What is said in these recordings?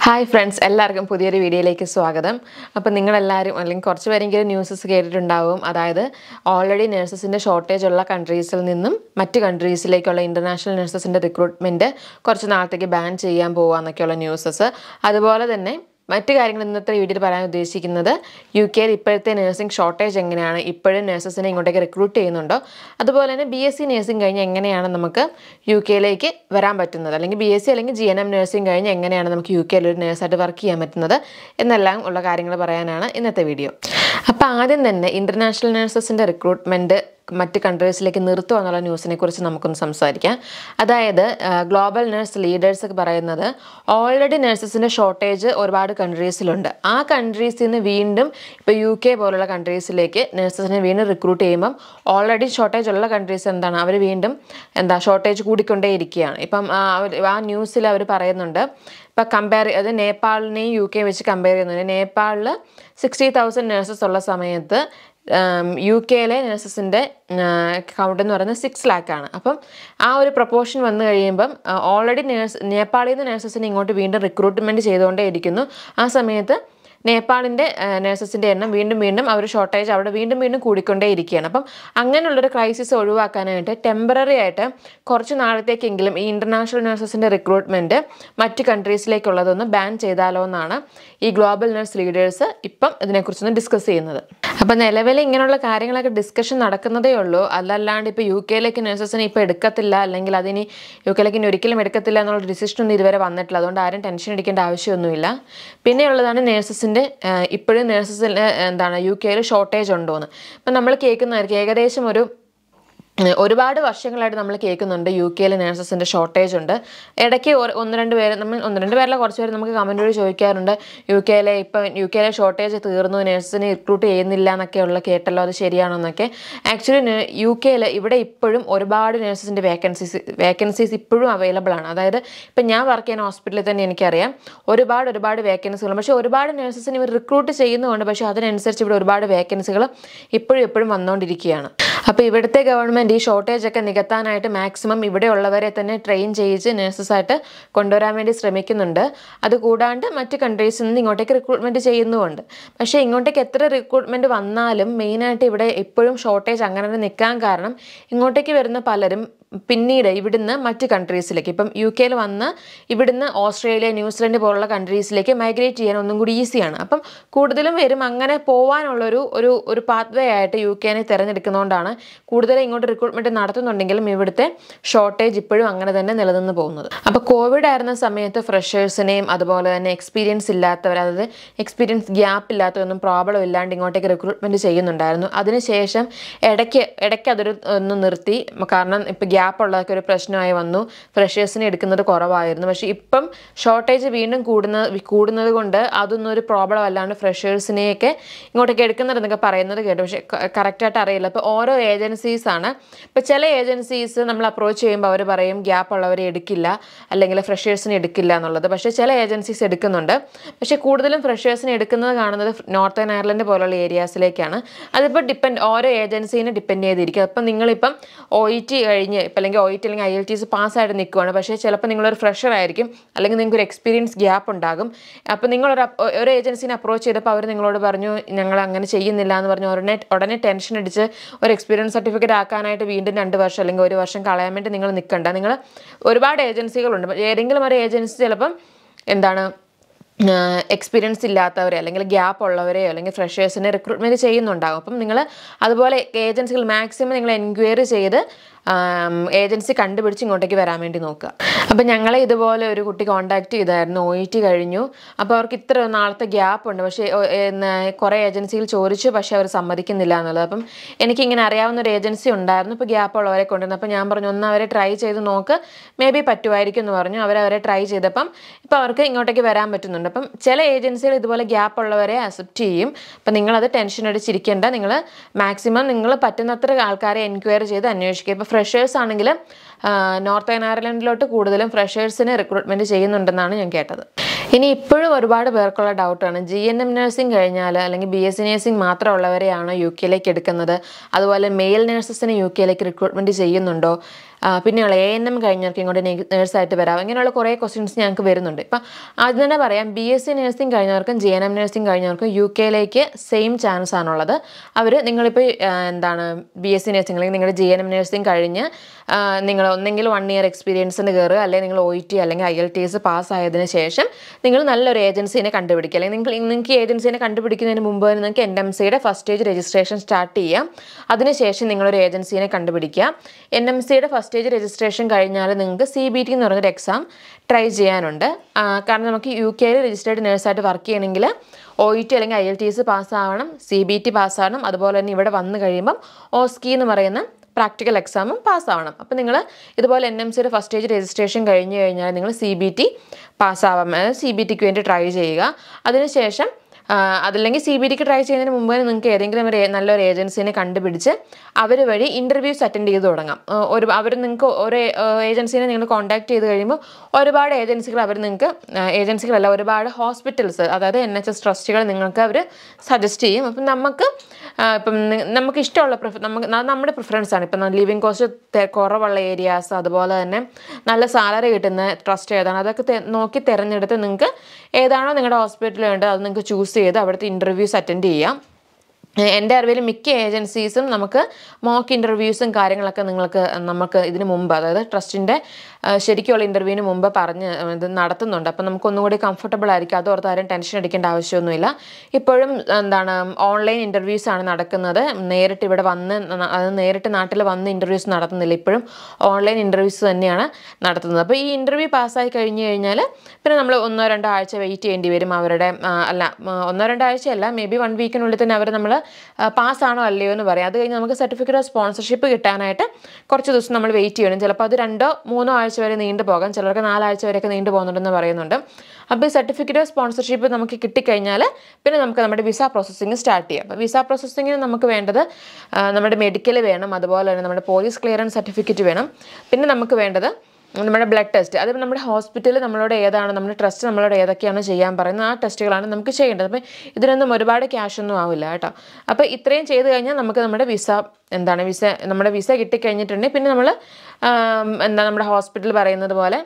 Hi friends എല്ലാവർക്കും പുതിയൊരു വീഡിയോയിലേക്ക് സ്വാഗതം അപ്പോൾ നിങ്ങളെല്ലാവരും അല്ലെങ്കിൽ കുറച്ച് പേരെങ്കിലും ന്യൂസസ് കേട്ടിട്ടുണ്ടാവും അതായത് ഓൾറെഡി നഴ്സസിൻ്റെ ഷോർട്ടേജ് ഉള്ള കൺട്രീസിൽ നിന്നും മറ്റ് കൺട്രീസിലേക്കുള്ള ഇൻ്റർനാഷണൽ നഴ്സസിൻ്റെ റിക്രൂട്ട്മെൻറ്റ് കുറച്ച് നാളത്തേക്ക് ബാൻ ചെയ്യാൻ പോകുക എന്നൊക്കെയുള്ള ന്യൂസസ് അതുപോലെ തന്നെ മറ്റു കാര്യങ്ങൾ ഇന്നത്തെ വീഡിയോയിൽ പറയാൻ ഉദ്ദേശിക്കുന്നത് യു കെയിൽ ഇപ്പോഴത്തെ നഴ്സിംഗ് ഷോർട്ടേജ് എങ്ങനെയാണ് ഇപ്പോഴും നഴ്സസിനെ ഇങ്ങോട്ടേക്ക് റിക്രൂട്ട് ചെയ്യുന്നുണ്ടോ അതുപോലെ തന്നെ ബി എസ് സി നഴ്സിംഗ് കഴിഞ്ഞ് എങ്ങനെയാണ് നമുക്ക് യു കെയിലേക്ക് വരാൻ പറ്റുന്നത് അല്ലെങ്കിൽ ബി എസ് സി അല്ലെങ്കിൽ ജി എൻ എം നഴ്സിംഗ് കഴിഞ്ഞ് എങ്ങനെയാണ് നമുക്ക് യു കെയിൽ ഒരു നഴ്സായിട്ട് വർക്ക് ചെയ്യാൻ പറ്റുന്നത് എന്നെല്ലാം ഉള്ള കാര്യങ്ങൾ പറയാനാണ് ഇന്നത്തെ വീഡിയോ അപ്പോൾ ആദ്യം തന്നെ ഇൻ്റർനാഷണൽ നഴ്സസിൻ്റെ റിക്രൂട്ട്മെൻറ്റ് മറ്റ് കൺട്രീസിലേക്ക് നിർത്തുക എന്നുള്ള ന്യൂസിനെ കുറിച്ച് നമുക്കൊന്ന് സംസാരിക്കാം അതായത് ഗ്ലോബൽ നഴ്സ് ലീഡേഴ്സ് ഒക്കെ പറയുന്നത് ഓൾറെഡി നഴ്സസിൻ്റെ ഷോർട്ടേജ് ഒരുപാട് കൺട്രീസിലുണ്ട് ആ കൺട്രീസിൽ നിന്ന് വീണ്ടും ഇപ്പോൾ യു കെ പോലുള്ള കൺട്രീസിലേക്ക് നഴ്സസിനെ വീണ്ടും റിക്രൂട്ട് ചെയ്യുമ്പം ഓൾറെഡി ഷോർട്ടേജ് ഉള്ള കൺട്രീസ് എന്താണ് അവർ വീണ്ടും എന്താ ഷോർട്ടേജ് കൂടിക്കൊണ്ടേയിരിക്കുകയാണ് ഇപ്പം ആ ഒരു- ആ ന്യൂസിൽ അവർ പറയുന്നുണ്ട് ഇപ്പം കമ്പയർ അത് നേപ്പാളിനെയും യു കെ വെച്ച് കമ്പയർ ചെയ്യുന്നുണ്ട് നേപ്പാളിൽ സിക്സ്റ്റി തൗസൻഡ് നഴ്സസ് ഉള്ള സമയത്ത് യു കെയിലെ നഴ്സസിൻ്റെ കൗണ്ട് എന്ന് പറയുന്നത് സിക്സ് ലാക്കാണ് അപ്പം ആ ഒരു പ്രൊപ്പോർഷൻ വന്നു കഴിയുമ്പം ഓൾറെഡി നേഴ്സ് നേപ്പാളിൽ നിന്ന് നഴ്സസിനെ ഇങ്ങോട്ട് വീണ്ടും റിക്രൂട്ട്മെൻറ്റ് ചെയ്തുകൊണ്ടേ ഇരിക്കുന്നു ആ സമയത്ത് നേപ്പാളിൻ്റെ നഴ്സസിൻ്റെ എണ്ണം വീണ്ടും വീണ്ടും അവർ ഷോർട്ടേജ് അവിടെ വീണ്ടും വീണ്ടും കൂടിക്കൊണ്ടേ ഇരിക്കുകയാണ് അപ്പം അങ്ങനെയുള്ളൊരു ക്രൈസിസ് ഒഴിവാക്കാനായിട്ട് ടെമ്പററി ആയിട്ട് കുറച്ച് നാളത്തേക്കെങ്കിലും ഈ ഇൻ്റർനാഷണൽ നഴ്സസിൻ്റെ റിക്രൂട്ട്മെൻറ്റ് മറ്റ് കൺട്രീസിലേക്കുള്ളതൊന്ന് ബാൻ ചെയ്താലോ എന്നാണ് ഈ ഗ്ലോബൽ നഴ്സ് ലീഡേഴ്സ് ഇപ്പം ഇതിനെക്കുറിച്ചൊന്ന് ഡിസ്കസ് ചെയ്യുന്നത് അപ്പം നിലവിൽ ഇങ്ങനെയുള്ള കാര്യങ്ങളൊക്കെ ഡിസ്കഷൻ നടക്കുന്നതേ ഉള്ളൂ അതല്ലാണ്ട് ഇപ്പോൾ യു കെയിലേക്ക് നഴ്സസിനെ ഇപ്പോൾ എടുക്കത്തില്ല അല്ലെങ്കിൽ അതിനി യു കെയിലേക്ക് ഇനി ഒരിക്കലും എടുക്കത്തില്ല എന്നുള്ള ഡിസിഷൻ ഒന്നും ഇതുവരെ വന്നിട്ടില്ല അതുകൊണ്ട് ആരും ടെൻഷൻ അടിക്കേണ്ട ആവശ്യമൊന്നുമില്ല പിന്നെയുള്ളതാണ് നേഴ്സസിൻ്റെ ഇപ്പോഴും നേഴ്സസിൽ എന്താണ് യു കെയിൽ ഷോർട്ടേജ് ഉണ്ടോയെന്ന് അപ്പം നമ്മൾ കേൾക്കുന്നതായിരിക്കും ഏകദേശം ഒരു ഏഹ് ഒരുപാട് വർഷങ്ങളായിട്ട് നമ്മൾ കേൾക്കുന്നുണ്ട് യു കെയിൽ നേഴ്സസിൻ്റെ ഷോർട്ടേജ് ഉണ്ട് ഇടയ്ക്ക് ഒരു- ഒന്ന് രണ്ട് പേര് നമ്മൾ ഒന്ന് രണ്ട് പേരല്ല കുറച്ച് പേര് നമുക്ക് കമൻറ്റ് വഴി ചോദിക്കാറുണ്ട് യു കെയിലെ ഇപ്പം യു കെയിലെ ഷോർട്ടേജ് തീർന്നു നേഴ്സസിനെ റിക്രൂട്ട് ചെയ്യുന്നില്ല എന്നൊക്കെയുള്ള കേട്ടല്ലോ അത് ശരിയാണോ എന്നൊക്കെ ആക്ച്വലി യു കെയിൽ ഇവിടെ ഇപ്പോഴും ഒരുപാട് നേഴ്സസിൻ്റെ വേക്കൻസീസ് വേക്കൻസീസ് ഇപ്പോഴും അവൈലബിൾ ആണ് അതായത് ഇപ്പം ഞാൻ വർക്ക് ചെയ്യുന്ന ഹോസ്പിറ്റലിൽ തന്നെ എനിക്കറിയാം ഒരുപാട് ഒരുപാട് വേക്കൻസികൾ പക്ഷേ ഒരുപാട് നേഴ്സസിന് ഇവർ റിക്രൂട്ട് ചെയ്യുന്നുണ്ട് പക്ഷേ അതിനനുസരിച്ച് ഇവിടെ ഒരുപാട് വേക്കൻസികൾ ഇപ്പോഴും ഇപ്പോഴും വന്നുകൊണ്ടിരിക്കുകയാണ് അപ്പോൾ ഇവിടുത്തെ ഗവൺമെൻറ് ഈ ഷോർട്ടേജ് ഒക്കെ നികത്താനായിട്ട് മാക്സിമം ഇവിടെ ഉള്ളവരെ തന്നെ ട്രെയിൻ ചെയ്യിച്ച് നഴ്സസായിട്ട് കൊണ്ടുവരാൻ വേണ്ടി ശ്രമിക്കുന്നുണ്ട് അതുകൂടാണ്ട് മറ്റ് കൺട്രീസിൽ നിന്ന് ഇങ്ങോട്ടേക്ക് റിക്രൂട്ട്മെൻറ്റ് ചെയ്യുന്നുമുണ്ട് പക്ഷേ ഇങ്ങോട്ടേക്ക് എത്ര റിക്രൂട്ട്മെൻറ്റ് വന്നാലും മെയിനായിട്ട് ഇവിടെ ഇപ്പോഴും ഷോർട്ടേജ് അങ്ങനെ തന്നെ നിൽക്കാൻ കാരണം ഇങ്ങോട്ടേക്ക് വരുന്ന പലരും പിന്നീട് ഇവിടുന്ന് മറ്റ് കൺട്രീസിലേക്ക് ഇപ്പം യു കെയിൽ വന്ന് ഇവിടുന്ന് ഓസ്ട്രേലിയ ന്യൂസിലൻഡ് പോലുള്ള കൺട്രീസിലേക്ക് മൈഗ്രേറ്റ് ചെയ്യാൻ ഒന്നും കൂടി ഈസിയാണ് അപ്പം കൂടുതലും വരും അങ്ങനെ പോകാനുള്ളൊരു ഒരു ഒരു പാത്വേ ആയിട്ട് യു കെനെ തിരഞ്ഞെടുക്കുന്നതുകൊണ്ടാണ് കൂടുതലും ഇങ്ങോട്ട് റിക്രൂട്ട്മെൻറ്റ് നടത്തുന്നുണ്ടെങ്കിലും ഇവിടുത്തെ ഷോർട്ടേജ് ഇപ്പോഴും അങ്ങനെ തന്നെ നിലനിന്ന് പോകുന്നത് അപ്പോൾ കോവിഡ് ആയിരുന്ന സമയത്ത് ഫ്രഷേഴ്സിനെയും അതുപോലെ തന്നെ എക്സ്പീരിയൻസ് ഇല്ലാത്തവർ അതായത് എക്സ്പീരിയൻസ് ഗ്യാപ്പ് ഇല്ലാത്തതൊന്നും പ്രോബ്ലം ഇല്ലാണ്ട് ഇങ്ങോട്ടേക്ക് റിക്രൂട്ട്മെൻറ്റ് ചെയ്യുന്നുണ്ടായിരുന്നു അതിനുശേഷം ഇടയ്ക്ക് ഇടയ്ക്ക് അതൊരു ഒന്ന് നിർത്തി കാരണം ഇപ്പോൾ ഗ്യാപ്പ് ഉള്ളതൊക്കെ ഒരു പ്രശ്നമായി വന്നു ഫ്രഷേഴ്സിനെ എടുക്കുന്നത് കുറവായിരുന്നു പക്ഷേ ഇപ്പം ഷോർട്ടേജ് വീണ്ടും കൂടുന്ന കൂടുന്നത് കൊണ്ട് അതൊന്നും ഒരു പ്രോബ്ലം അല്ലാണ്ട് ഫ്രഷേഴ്സിനെയൊക്കെ ഇങ്ങോട്ടേക്ക് എടുക്കുന്നതെന്നൊക്കെ പറയുന്നത് കേട്ടു പക്ഷേ കറക്റ്റായിട്ട് അറിയില്ല ഇപ്പോൾ ഓരോ ഏജൻസീസ് ആണ് ഇപ്പോൾ ചില ഏജൻസീസ് നമ്മൾ അപ്രോച്ച് ചെയ്യുമ്പോൾ അവർ പറയും ഗ്യാപ്പ് ഉള്ളവരെ എടുക്കില്ല അല്ലെങ്കിൽ ഫ്രഷേഴ്സിനെ എടുക്കില്ല എന്നുള്ളത് പക്ഷേ ചില ഏജൻസീസ് എടുക്കുന്നുണ്ട് പക്ഷേ കൂടുതലും ഫ്രഷേഴ്സിനെ എടുക്കുന്നത് കാണുന്നത് നോർത്തേൺ അയർലൻഡ് പോലുള്ള ഏരിയാസിലേക്കാണ് അതിപ്പോൾ ഡിപ്പെൻഡ് ഓരോ ഏജൻസീനെ ഡിപ്പെൻഡ് ചെയ്തിരിക്കും അപ്പം നിങ്ങളിപ്പം ഒ ഇ ടി കഴിഞ്ഞ് ഇപ്പം അല്ലെങ്കിൽ ഒ ഇ ടി അല്ലെങ്കിൽ ഐ എൽ ടി എസ് പാസ്സായിട്ട് നിൽക്കുവാണ് പക്ഷേ ചിലപ്പോൾ നിങ്ങളൊരു ഫ്രഷർ ആയിരിക്കും അല്ലെങ്കിൽ നിങ്ങൾക്ക് ഒരു എക്സ്പീരിയൻസ് ഗ്യാപ്പ് ഉണ്ടാകും അപ്പോൾ നിങ്ങളൊരു അപ്പ് ഒരു ഏജൻസിനെ അപ്രോച്ച് ചെയ്തപ്പോൾ അവർ നിങ്ങളോട് പറഞ്ഞു ഞങ്ങൾ അങ്ങനെ ചെയ്യുന്നില്ല എന്ന് പറഞ്ഞു ഉടനെ ഉടനെ ടെൻഷൻ അടിച്ച് ഒരു എക്സ്പീരിയൻസ് സർട്ടിഫിക്കറ്റ് ആക്കാനായിട്ട് വീണ്ടും രണ്ട് വർഷം അല്ലെങ്കിൽ ഒരു വർഷം കളയാൻ വേണ്ടി നിങ്ങൾ നിൽക്കണ്ട നിങ്ങൾ ഒരുപാട് ഏജൻസികളുണ്ട് ഏതെങ്കിലും ഒരു ഏജൻസി ചിലപ്പം എന്താണ് എക്സ്പീരിയൻസ് ഇല്ലാത്തവരെ അല്ലെങ്കിൽ ഗ്യാപ്പ് ഉള്ളവരെയോ അല്ലെങ്കിൽ ഫ്രഷേഴ്സിനെ റിക്രൂട്ട്മെൻറ്റ് ചെയ്യുന്നുണ്ടാകും അപ്പം നിങ്ങൾ അതുപോലെ ഏജൻസികൾ മാക്സിമം നിങ്ങൾ എൻക്വയറി ചെയ്ത് ഏജൻസി കണ്ടുപിടിച്ച് ഇങ്ങോട്ടേക്ക് വരാൻ വേണ്ടി നോക്കുക അപ്പം ഞങ്ങളെ ഇതുപോലെ ഒരു കുട്ടി കോൺടാക്ട് ചെയ്തായിരുന്നു ഒ ഇ ടി കഴിഞ്ഞു അപ്പോൾ അവർക്ക് ഇത്ര നാളത്തെ ഗ്യാപ്പ് ഉണ്ട് പക്ഷേ ഒ- എന്ന് കുറേ ഏജൻസിയിൽ ചോദിച്ചു പക്ഷേ അവർ സമ്മതിക്കുന്നില്ല എന്നുള്ളത് അപ്പം എനിക്കിങ്ങനെ അറിയാവുന്ന ഒരു ഏജൻസി ഉണ്ടായിരുന്നു ഇപ്പോൾ ഗ്യാപ്പ് ഉള്ളവരെ കൊണ്ടുവന്നു അപ്പോൾ ഞാൻ പറഞ്ഞു ഒന്ന് അവരെ ട്രൈ ചെയ്ത് നോക്ക് മേ ബി പറ്റുമായിരിക്കും എന്ന് പറഞ്ഞു അവരവരെ ട്രൈ ചെയ്തപ്പം ഇപ്പോൾ അവർക്ക് ഇങ്ങോട്ടേക്ക് വരാൻ പറ്റുന്നുണ്ട് അപ്പം ചില ഏജൻസികൾ ഇതുപോലെ ഗ്യാപ്പ് ഉള്ളവരെ അക്സെപ്റ്റ് ചെയ്യും അപ്പം നിങ്ങളത് ടെൻഷൻ അടിച്ചിരിക്കേണ്ട നിങ്ങൾ മാക്സിമം നിങ്ങൾ പറ്റുന്നത്ര ആൾക്കാരെ എൻക്വയറി ചെയ്ത് അന്വേഷിക്കുക ഇപ്പോൾ ഫ്രഷേഴ്സ് ആണെങ്കിൽ നോർത്തേൺ അയർലൻഡിലോട്ട് കൂടുതലും ഫ്രഷേഴ്സിനെ റിക്രൂട്ട്മെൻറ്റ് ചെയ്യുന്നുണ്ടെന്നാണ് ഞാൻ കേട്ടത് ഇനി ഇപ്പോഴും ഒരുപാട് പേർക്കുള്ള ഡൗട്ടാണ് ജി എൻ എം നഴ്സിംഗ് കഴിഞ്ഞാൽ അല്ലെങ്കിൽ ബി എസ് സി നഴ്സിംഗ് മാത്രമുള്ളവരെയാണോ യു കെയിലേക്ക് എടുക്കുന്നത് അതുപോലെ മെയിൽ നഴ്സസിനെ യു കെയിലേക്ക് റിക്രൂട്ട്മെൻറ്റ് ചെയ്യുന്നുണ്ടോ ആ, പിന്നെയുള്ള എ എൻ എം കഴിഞ്ഞവർക്ക് ഇങ്ങോട്ട് നേഴ്സായിട്ട് വരാം ഇങ്ങനെയുള്ള കുറേ ക്വസ്റ്റ്യൻസ് ഞങ്ങൾക്ക് വരുന്നുണ്ട് ഇപ്പം ആദ്യം തന്നെ പറയാം ബി എസ് സി നഴ്സിംഗ് കഴിഞ്ഞവർക്കും ജി എൻ എം നഴ്സിംഗ് കഴിഞ്ഞവർക്കും യു കെയിലേക്ക് സെയിം ചാൻസ് ആണുള്ളത് അവർ നിങ്ങളിപ്പോൾ എന്താണ് ബി എസ് സി നഴ്സിംഗ് അല്ലെങ്കിൽ നിങ്ങളുടെ ജി എൻ എം നഴ്സിംഗ് കഴിഞ്ഞ് ആ, നിങ്ങൾ ഒന്നെങ്കിൽ വൺ ഇയർ എക്സ്പീരിയൻസിന് കയറുക അല്ലെങ്കിൽ നിങ്ങൾ ഒ ടി അല്ലെങ്കിൽ ഐ എൽ ടി എസ് പാസ്സായതിനു ശേഷം നിങ്ങൾ നല്ലൊരു ഏജൻസിനെ കണ്ടുപിടിക്കുക അല്ലെങ്കിൽ നിങ്ങൾ നിങ്ങൾക്ക് ഈ ഏജൻസിനെ കണ്ടുപിടിക്കുന്നതിന് മുമ്പ് തന്നെ നിങ്ങൾക്ക് എൻ എം സിയുടെ ഫസ്റ്റ് സ്റ്റേജ് രജിസ്ട്രേഷൻ സ്റ്റാർട്ട് ചെയ്യാം അതിനുശേഷം നിങ്ങളൊരു ഏജൻസിനെ കണ്ടുപിടിക്കുക എൻ എം സിയുടെ ഫസ്റ്റ് സ്റ്റേജ് രജിസ്ട്രേഷൻ കഴിഞ്ഞാൽ നിങ്ങൾക്ക് സി ബി ടി എന്ന് പറഞ്ഞൊരു എക്സാം ട്രൈ ചെയ്യാനുണ്ട് ആ, കാരണം നമുക്ക് യു കെയിൽ രജിസ്റ്റേർഡ് നേഴ്സായിട്ട് വർക്ക് ചെയ്യണമെങ്കിൽ ഒ ഇ ടി അല്ലെങ്കിൽ ഐ എൽ ടി എസ് പാസ്സാവണം സി ബി ടി പാസ്സാവണം അതുപോലെ തന്നെ ഇവിടെ വന്നു കഴിയുമ്പം ഓസ്കി എന്ന് പറയുന്ന പ്രാക്ടിക്കൽ എക്സാമും പാസ്സാവണം അപ്പോൾ നിങ്ങൾ ഇതുപോലെ എൻ എം സിയുടെ ഫസ്റ്റ് സ്റ്റേജ് രജിസ്ട്രേഷൻ കഴിഞ്ഞ് കഴിഞ്ഞാൽ നിങ്ങൾ സി ബി ടി പാസ്സാവാം അതായത് സി ബി ടിക്ക് വേണ്ടി ട്രൈ ചെയ്യുക അതിനുശേഷം ആ, അതല്ലെങ്കിൽ സി ബി ടിക്ക് ട്രൈ ചെയ്യുന്നതിന് മുമ്പ് തന്നെ നിങ്ങൾക്ക് ഏതെങ്കിലും ഒരു ഏ- നല്ലൊരു ഏജൻസിനെ കണ്ടുപിടിച്ച് അവർ വഴി ഇൻ്റർവ്യൂസ് അറ്റൻഡ് ചെയ്ത് തുടങ്ങാം ആ, ഒരു അവർ നിങ്ങൾക്ക് ഒരു ഏജൻസിനെ നിങ്ങൾ കോൺടാക്ട് ചെയ്ത് കഴിയുമ്പോൾ ഒരുപാട് ഏജൻസികൾ അവർ നിങ്ങൾക്ക് ഏജൻസികളല്ല ഒരുപാട് ഹോസ്പിറ്റൽസ് അതായത് എൻ എച്ച് എസ് ട്രസ്റ്റുകൾ നിങ്ങൾക്ക് അവർ സജസ്റ്റ് ചെയ്യും അപ്പം നമുക്ക് ആ, ഇപ്പം നി- നമുക്ക് ഇഷ്ടമുള്ള പ്രിഫ നമുക്ക് അത് നമ്മുടെ പ്രിഫറൻസ് ആണ് ഇപ്പം ലിവിങ് കോസ്റ്റ് കുറവുള്ള ഏരിയാസ് അതുപോലെ തന്നെ നല്ല സാലറി കിട്ടുന്ന ട്രസ്റ്റ് ഏതാണ് അതൊക്കെ തെ- നോക്കി തിരഞ്ഞെടുത്ത് നിങ്ങൾക്ക് ഏതാണോ നിങ്ങളുടെ ഹോസ്പിറ്റലിൽ വേണ്ടത് അത് നിങ്ങൾക്ക് ചൂസ് ചെയ്ത് അവിടുത്തെ ഇൻ്റർവ്യൂസ് അറ്റൻഡ് ചെയ്യാം ഏഹ് എൻ്റെ അറിവിൽ മിക്ക ഏജൻസീസും നമുക്ക് മോക്ക് ഇൻ്റർവ്യൂസും കാര്യങ്ങളൊക്കെ നിങ്ങൾക്ക് നമുക്ക് ഇതിന് മുമ്പ് അതായത് ട്രസ്റ്റിൻ്റെ ശരിക്കുള്ള ഇൻ്റർവ്യൂവിന് മുമ്പ് പറഞ്ഞ് ഇത് നടത്തുന്നുണ്ട് അപ്പം നമുക്ക് ഒന്നുകൂടി കംഫർട്ടബിൾ ആയിരിക്കും അത് ഓർത്ത് ആരും ടെൻഷൻ അടിക്കേണ്ട ആവശ്യമൊന്നുമില്ല ഇപ്പോഴും എന്താണ് ഓൺലൈൻ ഇൻ്റർവ്യൂസ് ആണ് നടക്കുന്നത് നേരിട്ട് ഇവിടെ വന്ന് ന- അത് നേരിട്ട് നാട്ടിൽ വന്ന് ഇൻ്റർവ്യൂസ് നടത്തുന്നില്ല ഇപ്പോഴും ഓൺലൈൻ ഇൻ്റർവ്യൂസ് തന്നെയാണ് നടത്തുന്നത് അപ്പോൾ ഈ ഇൻ്റർവ്യൂ പാസ്സായി കഴിഞ്ഞ് കഴിഞ്ഞാൽ പിന്നെ നമ്മൾ ഒന്നോ രണ്ടോ ആഴ്ച വെയിറ്റ് ചെയ്യേണ്ടി വരും അവരുടെ ആ, അല്ല ആ, ഒന്നോ രണ്ടോ ആഴ്ചയല്ല മേ ബി വൺ വീക്കിനുള്ളിൽ തന്നെ അവർ നമ്മൾ പാസ്സാണോ അല്ലയോ എന്ന് പറയും അത് കഴിഞ്ഞ് നമുക്ക് സർട്ടിഫിക്കറ്റ് ഓഫ് സ്പോൺസർഷിപ്പ് കിട്ടാനായിട്ട് കുറച്ച് ദിവസം നമ്മൾ വെയിറ്റ് ചെയ്യണം ചിലപ്പോൾ അത് രണ്ടോ മൂന്നോ ആഴ്ച വരെ നീണ്ടു പോകാം ചിലർക്ക് നാലാഴ്ച വരെയൊക്കെ നീണ്ടു പോകുന്നുണ്ടെന്ന് പറയുന്നുണ്ട് അപ്പോൾ ഈ സർട്ടിഫിക്കറ്റ് ഓഫ് സ്പോൺസർഷിപ്പ് നമുക്ക് കിട്ടിക്കഴിഞ്ഞാൽ പിന്നെ നമുക്ക് നമ്മുടെ വിസ പ്രോസസ്സിങ് സ്റ്റാർട്ട് ചെയ്യാം അപ്പോൾ വിസ പ്രോസസ്സിങ്ങിന് നമുക്ക് വേണ്ടത് ആ, നമ്മുടെ മെഡിക്കൽ വേണം അതുപോലെ തന്നെ നമ്മുടെ പോലീസ് ക്ലിയറൻസ് സർട്ടിഫിക്കറ്റ് വേണം പിന്നെ നമുക്ക് വേണ്ടത് നമ്മുടെ ബ്ലഡ് ടെസ്റ്റ് അത് നമ്മുടെ ഹോസ്പിറ്റലിൽ നമ്മളോട് ഏതാണ് നമ്മുടെ ട്രസ്റ്റ് നമ്മളോട് ഏതൊക്കെയാണ് ചെയ്യാൻ പറയുന്നത് ആ ടെസ്റ്റുകളാണ് നമുക്ക് ചെയ്യേണ്ടത് അപ്പം ഇതിനൊന്നും ഒരുപാട് ക്യാഷ് ഒന്നും ആവില്ല കേട്ടോ അപ്പോൾ ഇത്രയും ചെയ്ത് കഴിഞ്ഞാൽ നമുക്ക് നമ്മുടെ വിസ എന്താണ് വിസ നമ്മുടെ വിസ കിട്ടിക്കഴിഞ്ഞിട്ടുണ്ടെങ്കിൽ പിന്നെ നമ്മൾ എന്താ നമ്മുടെ ഹോസ്പിറ്റൽ പറയുന്നത് പോലെ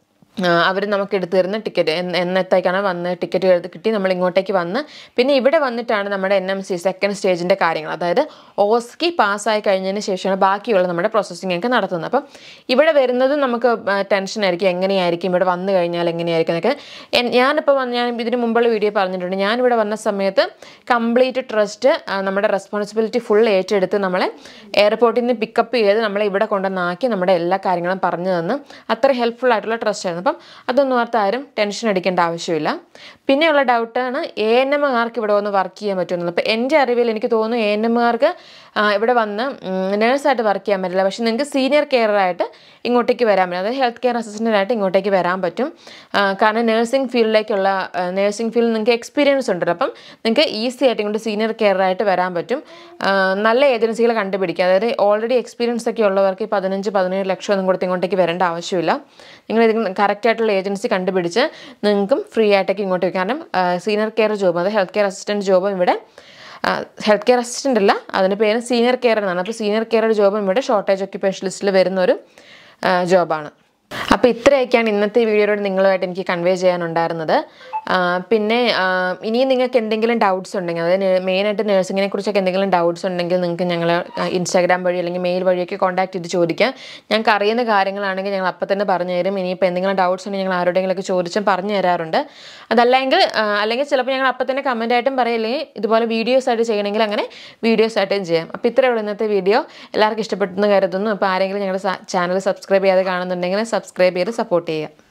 അവർ നമുക്ക് എടുത്തു തരുന്ന ടിക്കറ്റ് എന്നത്തേക്കാണ് വന്ന് ടിക്കറ്റ് എടുത്ത് കിട്ടി നമ്മൾ ഇങ്ങോട്ടേക്ക് വന്ന് പിന്നെ ഇവിടെ വന്നിട്ടാണ് നമ്മുടെ എൻ എം സി സെക്കൻഡ് സ്റ്റേജിൻ്റെ കാര്യങ്ങൾ അതായത് ഓസ്കി പാസ്സായി കഴിഞ്ഞതിന് ശേഷമാണ് ബാക്കിയുള്ള നമ്മുടെ പ്രോസസ്സിംഗ് ഒക്കെ നടത്തുന്നത് അപ്പം ഇവിടെ വരുന്നത് നമുക്ക് ടെൻഷൻ ആയിരിക്കും എങ്ങനെയായിരിക്കും ഇവിടെ വന്നു കഴിഞ്ഞാൽ എങ്ങനെയായിരിക്കും എന്നൊക്കെ എൻ- ഞാനിപ്പോൾ വന്ന് ഞാൻ ഇതിന് മുമ്പുള്ള വീഡിയോ പറഞ്ഞിട്ടുണ്ട് ഞാനിവിടെ വന്ന സമയത്ത് കംപ്ലീറ്റ് ട്രസ്റ്റ് നമ്മുടെ റെസ്പോൺസിബിലിറ്റി ഫുൾ ഏറ്റെടുത്ത് നമ്മളെ എയർപോർട്ടിൽ നിന്ന് പിക്കപ്പ് ചെയ്ത് നമ്മളെ ഇവിടെ കൊണ്ടുവന്നാക്കി നമ്മുടെ എല്ലാ കാര്യങ്ങളും പറഞ്ഞു തന്ന് അത്ര ഹെൽപ്ഫുൾ ആയിട്ടുള്ള ട്രസ്റ്റ് ആയിരുന്നു അപ്പം അതൊന്നും ഓർത്ത് ആരും ടെൻഷൻ അടിക്കേണ്ട ആവശ്യമില്ല പിന്നെയുള്ള ഡൗട്ടാണ് എ എൻ എമ്മുകാർക്ക് ഇവിടെ വന്ന് വർക്ക് ചെയ്യാൻ പറ്റുമെന്നുള്ളത് അപ്പോൾ എൻ്റെ അറിവിൽ എനിക്ക് തോന്നുന്നു എ എൻ എമ്മുകാർക്ക് ഇവിടെ വന്ന് നേഴ്സായിട്ട് വർക്ക് ചെയ്യാൻ പറ്റില്ല പക്ഷേ നിങ്ങൾക്ക് സീനിയർ കെയറായിട്ട് ഇങ്ങോട്ടേക്ക് വരാൻ പറ്റും അതായത് ഹെൽത്ത് കെയർ അസിസ്റ്റൻ്റായിട്ട് ഇങ്ങോട്ടേക്ക് വരാൻ പറ്റും ആ, കാരണം നേഴ്സിംഗ് ഫീൽഡിലേക്കുള്ള നേഴ്സിംഗ് ഫീൽഡിൽ നിങ്ങൾക്ക് എക്സ്പീരിയൻസ് ഉണ്ടല്ലോ അപ്പം നിങ്ങൾക്ക് ഈസി ആയിട്ട് ഇങ്ങോട്ട് സീനിയർ കെയറായിട്ട് വരാൻ പറ്റും ആ, നല്ല ഏജൻസികൾ കണ്ടുപിടിക്കുക അതായത് ഓൾറെഡി എക്സ്പീരിയൻസ് ഒക്കെ ഉള്ളവർക്ക് ഈ പതിനഞ്ച് പതിനേഴ് ലക്ഷം ഒന്നും കൊടുത്ത് ഇങ്ങോട്ടേക്ക് വരേണ്ട ആവശ്യമില്ല നിങ്ങൾ ഏതെങ്കിലും കറക്റ്റ് ആയിട്ടുള്ള ഏജൻസി കണ്ടുപിടിച്ച് നിങ്ങൾക്കും ഫ്രീ ആയിട്ടൊക്കെ ഇങ്ങോട്ട് വരും. കാരണം സീനിയർ കെയർ ജോബ് അതായത് ഹെൽത്ത് കെയർ അസിസ്റ്റൻറ്റ് ജോബും ഇവിടെ ഹെൽത്ത് കെയർ അസിസ്റ്റൻ്റ് അല്ല അതിൻ്റെ പേര് സീനിയർ കെയർ എന്നാണ് അപ്പോൾ സീനിയർ കെയർ ജോബും ഇവിടെ ഷോർട്ടേജ് ഓക്യുപ്പേഷൻ ലിസ്റ്റിൽ വരുന്ന ഒരു ജോബാണ് അപ്പോൾ ഇത്രയൊക്കെയാണ് ഇന്നത്തെ വീഡിയോയോട് നിങ്ങളുമായിട്ട് എനിക്ക് കൺവേ ചെയ്യാനുണ്ടായിരുന്നത് ആ, പിന്നെ ആ, ഇനിയും നിങ്ങൾക്ക് എന്തെങ്കിലും ഡൗട്ട്സ് ഉണ്ടെങ്കിൽ അതായത് മെയിനായിട്ട് നഴ്സിങ്ങിനെ കുറിച്ചൊക്കെ എന്തെങ്കിലും ഡൗട്ട്സ് ഉണ്ടെങ്കിൽ നിങ്ങൾക്ക് ഞങ്ങൾ ഇൻസ്റ്റാഗ്രാം വഴി അല്ലെങ്കിൽ മെയിൽ വഴിയൊക്കെ കോൺടാക്ട് ചെയ്ത് ചോദിക്കാം ഞങ്ങൾക്ക് അറിയുന്ന കാര്യങ്ങളാണെങ്കിൽ ഞങ്ങൾ അപ്പം തന്നെ പറഞ്ഞു തരും ഇനിയിപ്പോൾ എന്തെങ്കിലും ഡൗട്ട്സ് ഉണ്ടെങ്കിൽ ഞങ്ങൾ ആരോടെങ്കിലുമൊക്കെ ചോദിച്ചും പറഞ്ഞു തരാറുണ്ട് അതല്ലെങ്കിൽ ആ, അല്ലെങ്കിൽ ചിലപ്പോൾ ഞങ്ങൾ അപ്പം തന്നെ കമൻ്റ് ആയിട്ടും പറയും അല്ലെങ്കിൽ ഇതുപോലെ വീഡിയോസ് ആയിട്ട് ചെയ്യണമെങ്കിൽ അങ്ങനെ വീഡിയോസ് ആയിട്ടും ചെയ്യാം അപ്പോൾ ഇത്രയേ ഉള്ളൂ ഇന്നത്തെ വീഡിയോ എല്ലാവർക്കും ഇഷ്ടപ്പെട്ടെന്ന് കരുതുന്നു അപ്പോൾ ആരെങ്കിലും ഞങ്ങളുടെ ചാനൽ സബ്സ്ക്രൈബ് ചെയ്യാതെ കാണുന്നുണ്ടെങ്കിൽ സബ്സ്ക്രൈബ് ചെയ്ത് സപ്പോർട്ട് ചെയ്യുക